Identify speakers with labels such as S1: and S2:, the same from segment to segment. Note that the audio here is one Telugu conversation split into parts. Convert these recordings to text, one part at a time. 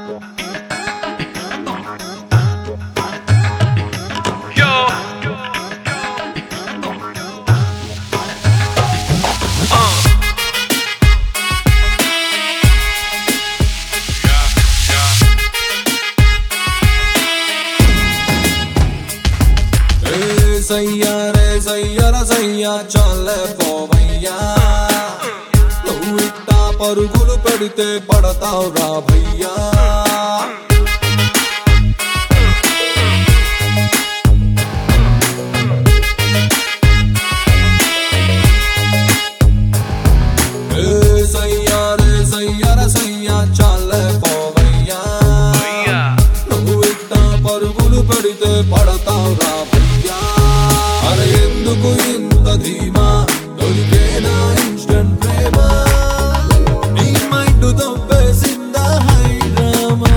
S1: ఏ సయ్యా రే సయ్యర సయ్యా చాలే పోవయ్యా నువ్వు ఇట్టా పరుగులు పెడితే పడతావు రా భయ్యా ఏ సయ్యా రే సయ్యర సయ్యా చాలే పోవయ్యా నువ్వు ఇట్టా పరుగులు పెడితే పడతావు రా భయ్యా అరే ఎందుకు ఇంత ధీమా దొరికేనా ఇన్స్టెంట్ ప్రేమ నీ మైండ్ దొబ్బేసిందా హైడ్రామా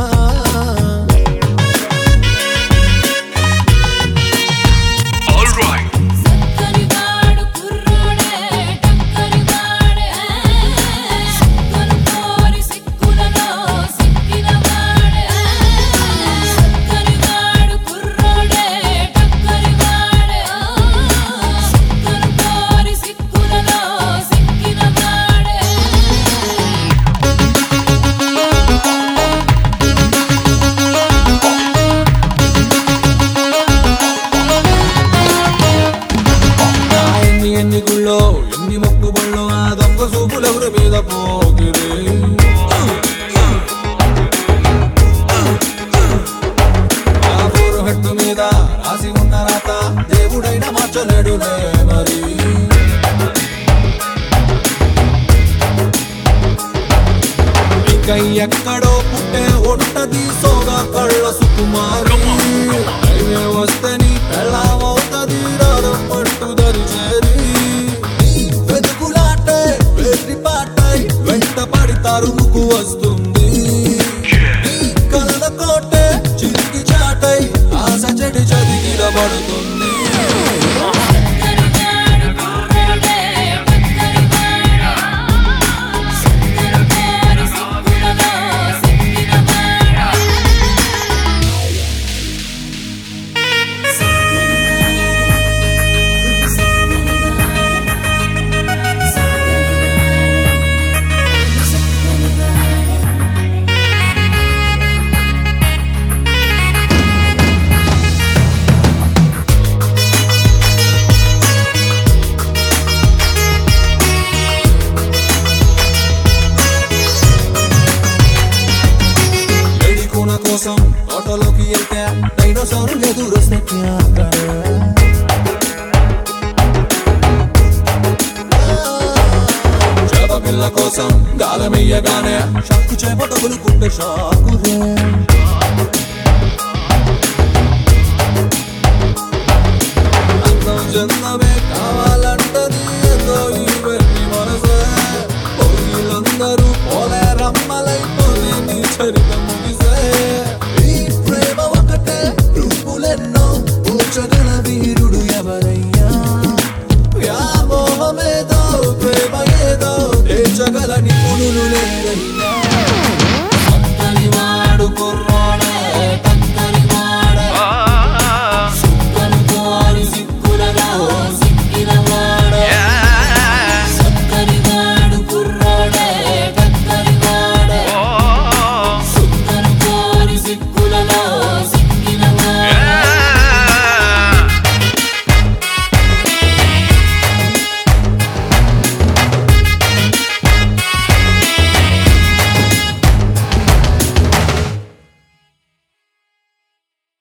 S2: సక్కరివాడు కుర్రోడే టక్కరివాడే సిక్కులు కోరి సిక్కులలో సిక్కినవాడే సక్కరివాడు కుర్రోడే టక్కరివాడే సిక్కులు కోరి సిక్కులలో సిక్కినవాడే
S1: ఆ ఎన్ని ఎన్ని గుళ్ళో ఎన్ని మొక్కుబళ్ళు ఆ దొంగ సూపులెవరి మీద పోగిరి ఆ ఫోరు హెట్టు మీద రాసి ఉన్న రాత దేవుడైన మార్చలేడులే మరి ఇక ఎక్కడో పుట్టే ఉంటది సోగా కళ్ళ సుకుమారి హైవే వస్తే నీ పెళ్ళమవుతది రారం పట్టుదరి చేరి వెతుకులాటే వెర్రి పాటై వెంట పడి తరుముకు వస్తుంది నీ కలల కోటే చిరిగి చాటై ఆశ చెడి చదిగిల పడుతుంది
S2: సక్కరివాడు కుర్రోడే టక్కరివాడే సిక్కులు కోరి సిక్కులలో సిక్కినవాడే
S1: ఎడికున కోసం తోటలోకి వెళ్తే డైనోసార్ ఎదురొస్తే చేప పిల్ల కోసం గాలమెయ్యగానే షాకు చేప తగులుకుంటే షాకు రే